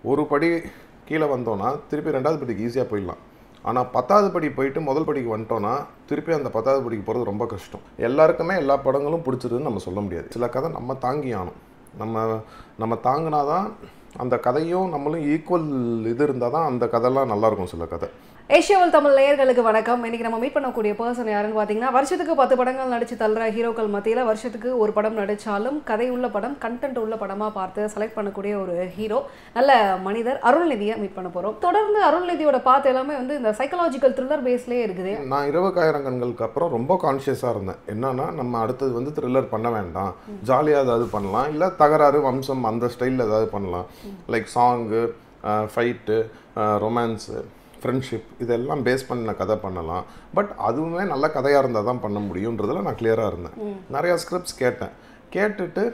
ஒரு படி கீழே வந்தோன்னா திருப்பி ரெண்டாவது படிக்கு ஈஸியாக போயிடலாம் ஆனால் பத்தாவது படி போயிட்டு முதல் படிக்கு வந்துட்டோன்னா திருப்பி அந்த பத்தாவது படிக்கு போகிறது ரொம்ப கஷ்டம் எல்லாருக்குமே எல்லா படங்களும் பிடிச்சிருதுன்னு நம்ம சொல்ல முடியாது சில கதை நம்ம தாங்கி ஆகணும் நம்ம நம்ம தாங்கினாதான் அந்த கதையும் நம்மளும் ஈக்குவல் இது இருந்தால் தான் அந்த கதைலாம் நல்லாயிருக்கும் சில கதை ஏஷியாவல் தமிழ் நேயர்களுக்கு வணக்கம் இன்னைக்கு நம்ம மீட் பண்ணக்கூடிய பர்சன் யாருன்னு பார்த்தீங்கன்னா வருஷத்துக்கு பத்து படங்கள் நடிச்சு தள்ளுற ஹீரோக்கள் மத்தியில் வருஷத்துக்கு ஒரு படம் நடிச்சாலும் கதை உள்ள படம் கண்டென்ட் உள்ள படமா பார்த்து செலக்ட் பண்ணக்கூடிய ஒரு ஹீரோ நல்ல மனிதர் அருள்நிதியை மீட் பண்ண போறோம் தொடர்ந்து அருள்நிதியோட பார்த்து எல்லாமே வந்து இந்த சைக்கலாஜிக்கல் த்ரில்லர் பேஸ்லேயே இருக்குது நான் இருபக்காயிரம் கண்களுக்கு அப்புறம் ரொம்ப கான்ஷியஸாக இருந்தேன் என்னன்னா நம்ம அடுத்தது வந்து த்ரில்லர் பண்ண வேண்டாம் ஜாலியாக ஏதாவது பண்ணலாம் இல்லை தகராறு வம்சம் அந்த ஸ்டைலில் ஏதாவது பண்ணலாம் like song fight romance friendship இதெல்லாம் பேஸ் பண்ண கதை பண்ணலாம் பட் அதுவுமே நல்ல கதையாக இருந்தால் தான் பண்ண முடியுன்றதுல நான் கிளியராக இருந்தேன் நிறையா ஸ்கிரிப்ட்ஸ் கேட்டேன் கேட்டுட்டு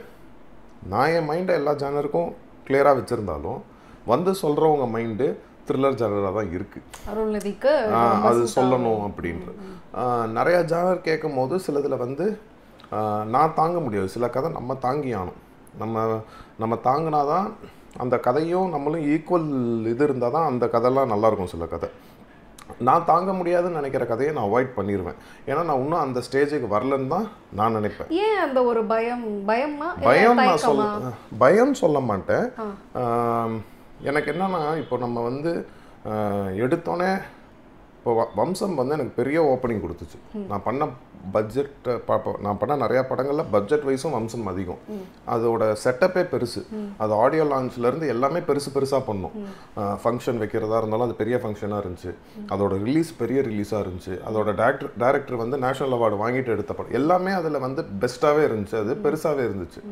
நான் என் மைண்டை எல்லா ஜானருக்கும் கிளியராக வச்சுருந்தாலும் வந்து சொல்கிறவங்க மைண்டு த்ரில்லர் ஜானராக தான் இருக்குது அருள்நிதிக்கு ஆ, ரொம்ப அது suit சொல்லணும் அப்படின்ற ஆ, நிறைய ஜானர் கேட்கும் போது சிலதில் வந்து ஆ, நான் தாங்க முடியாது சில கதை நம்ம தாங்கி ஆகணும் நம்ம நம்ம தாங்கினாதான் அந்த கதையும் நம்மளும் ஈக்குவல் இது இருந்தால் தான் அந்த கதைலாம் நல்லாயிருக்கும் சில கதை நான் தாங்க முடியாதுன்னு நினைக்கிற கதையை நான் அவாய்ட் பண்ணிடுவேன் ஏன்னா நான் இன்னும் அந்த ஸ்டேஜுக்கு வரலன்னு தான் நான் நினைப்பேன் ஏன் அந்த ஒரு பயம் பயமா இல்ல பயம் நான் தயக்கமா? சொல்ல பயம் சொல்ல மாட்டேன் ஆ. ஆம், எனக்கு என்னன்னா இப்போ நம்ம வந்து ஆ, எடுத்தோன்னே இப்போ வ- வம்சம் வந்து எனக்கு பெரிய ஓப்பனிங் கொடுத்துச்சு நான் பண்ண பட்ஜெட் நான் பண்ண நிறையா படங்களில் பட்ஜெட் வைஸும் வம்சம் அதிகம் அதோட செட்டப்பே பெருசு அது ஆடியோ லான்ச்லேருந்து எல்லாமே பெருசு பெருசாக பண்ணோம் ஃபங்க்ஷன் வைக்கிறதா இருந்தாலும் அது பெரிய ஃபங்க்ஷனாக இருந்துச்சு அதோட ரிலீஸ் பெரிய ரிலீஸாக இருந்துச்சு அதோட டேரக்டர் டேரக்டர் வந்து நேஷனல் அவார்டு வாங்கிட்டு எடுத்த படம் எல்லாமே அதில் வந்து பெஸ்ட்டாகவே இருந்துச்சு அது பெருசாகவே இருந்துச்சு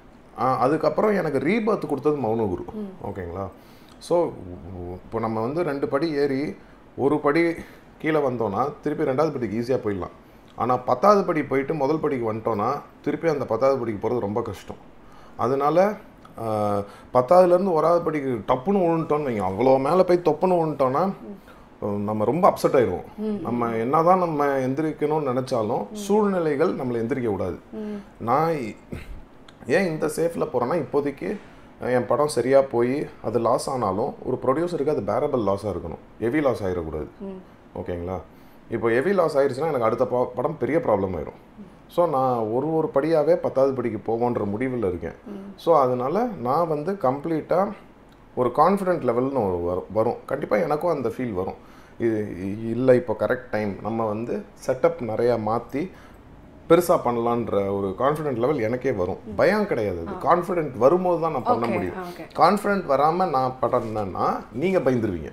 ஆ, அதுக்கப்புறம் எனக்கு ரீபர்த் கொடுத்தது மௌனகுரு ஓகேங்களா ஸோ இப்போ நம்ம வந்து ரெண்டு படி ஏறி ஒரு படி கீழே வந்தோன்னா திருப்பி ரெண்டாவது படிக்கு ஈஸியாக போயிடலாம் ஆனால் பத்தாவது படி போயிட்டு முதல் படிக்கு வந்துட்டோன்னா திருப்பி அந்த பத்தாவது படிக்கு போகிறது ரொம்ப கஷ்டம் அதனால ஆ, பத்தாவதுலேருந்து ஓராவது படிக்கு டப்புன்னு விழுந்துட்டோன்னு வைங்க அவ்வளோ மேலே போய் தொப்புன்னு விழுந்துட்டோன்னா அஹ், நம்ம ரொம்ப அப்செட் ஆயிடுவோம் நம்ம என்னதான் நம்ம எந்திரிக்கணும்னு நினச்சாலும் சூழ்நிலைகள் நம்மளை எந்திரிக்க விடாது நான் இ- ஏன் இந்த சேஃபில் போகிறேன்னா இப்போதைக்கு அஹ், என் படம் சரியாக போய் அது லாஸ் ஆனாலும் ஒரு ப்ரொடியூசருக்கு அது பேரபிள் லாஸாக இருக்கணும் ஹெவி லாஸ் ஆகிடக்கூடாது ஓகேங்களா இப்போ ஹெவி லாஸ் ஆயிடுச்சுன்னா எனக்கு அடுத்த பா- படம் பெரிய ப்ராப்ளம் ஆயிரும் ஸோ நான் ஒரு ஒரு படியாகவே பத்தாவது படிக்கு போவோன்ற முடிவில் இருக்கேன் ஸோ அதனால நான் வந்து கம்ப்ளீட்டாக ஒரு கான்ஃபிடென்ட் லெவல்னு ஒரு வரும் வரும் கண்டிப்பாக எனக்கும் அந்த ஃபீல் வரும் இது இல்லை இப்போ கரெக்ட் டைம் நம்ம வந்து செட்டப் நிறையா மாற்றி பெருசாக பண்ணலான்ற ஒரு கான்ஃபிடென்ட் லெவல் எனக்கே வரும் பயம் கிடையாது அது கான்ஃபிடென்ட் வரும்போது தான் நான் பண்ண Okay, முடியும் okay. கான்ஃபிடென்ட் வராமல் நான் பண்ணேன்னா நீங்கள் பயந்துருவீங்க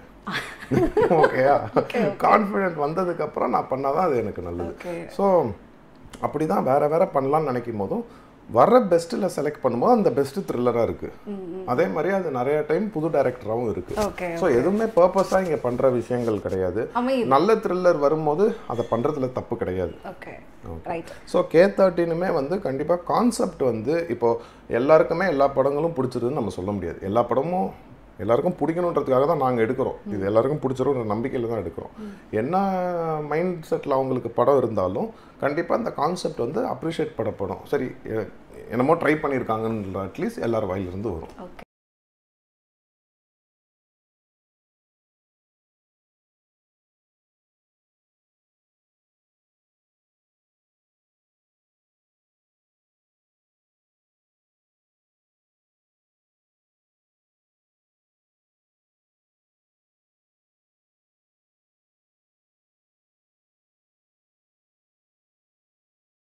ஓகேயா கான்ஃபிடென்ட் வந்ததுக்கப்புறம் நான் பண்ணாதான் அது எனக்கு நல்லது Okay. ஸோ அப்படி தான் வேற வேற பண்ணலாம்னு நினைக்கும் போதும் வர பெஸ்ட்டில் செலக்ட் பண்ணும்போது அந்த பெஸ்ட் த்ரில்லராக இருக்குது அதே மாதிரி அது நிறைய டைம் புது டைரக்டராகவும் இருக்குது ஓகே ஸோ எதுவுமே பர்பஸாக இங்கே பண்ணுற விஷயங்கள் கிடையாது அமையுது நல்ல த்ரில்லர் வரும்போது அதை பண்ணுறதுல தப்பு கிடையாது ஓகே ரைட் ஸோ கே தேர்ட்டினுமே வந்து கண்டிப்பாக கான்செப்ட் வந்து இப்போ எல்லாருக்குமே எல்லா படங்களும் பிடிச்சிருதுன்னு நம்ம சொல்ல முடியாது எல்லா படமும் எல்லாருக்கும் பிடிக்கணுன்றதுக்காக தான் நாங்கள் எடுக்கிறோம் இது எல்லாருக்கும் பிடிச்சிருன்ற நம்பிக்கையில் தான் எடுக்கிறோம் என்ன மைண்ட் செட்டில் அவங்களுக்கு படம் இருந்தாலும் கண்டிப்பாக அந்த கான்செப்ட் வந்து அப்ரிஷியேட் பண்ணப்படும் சரி எ- என்னமோ ட்ரை பண்ணியிருக்காங்கன்ற அட்லீஸ்ட் எல்லார் வாயிலிருந்து வரும் ஓகே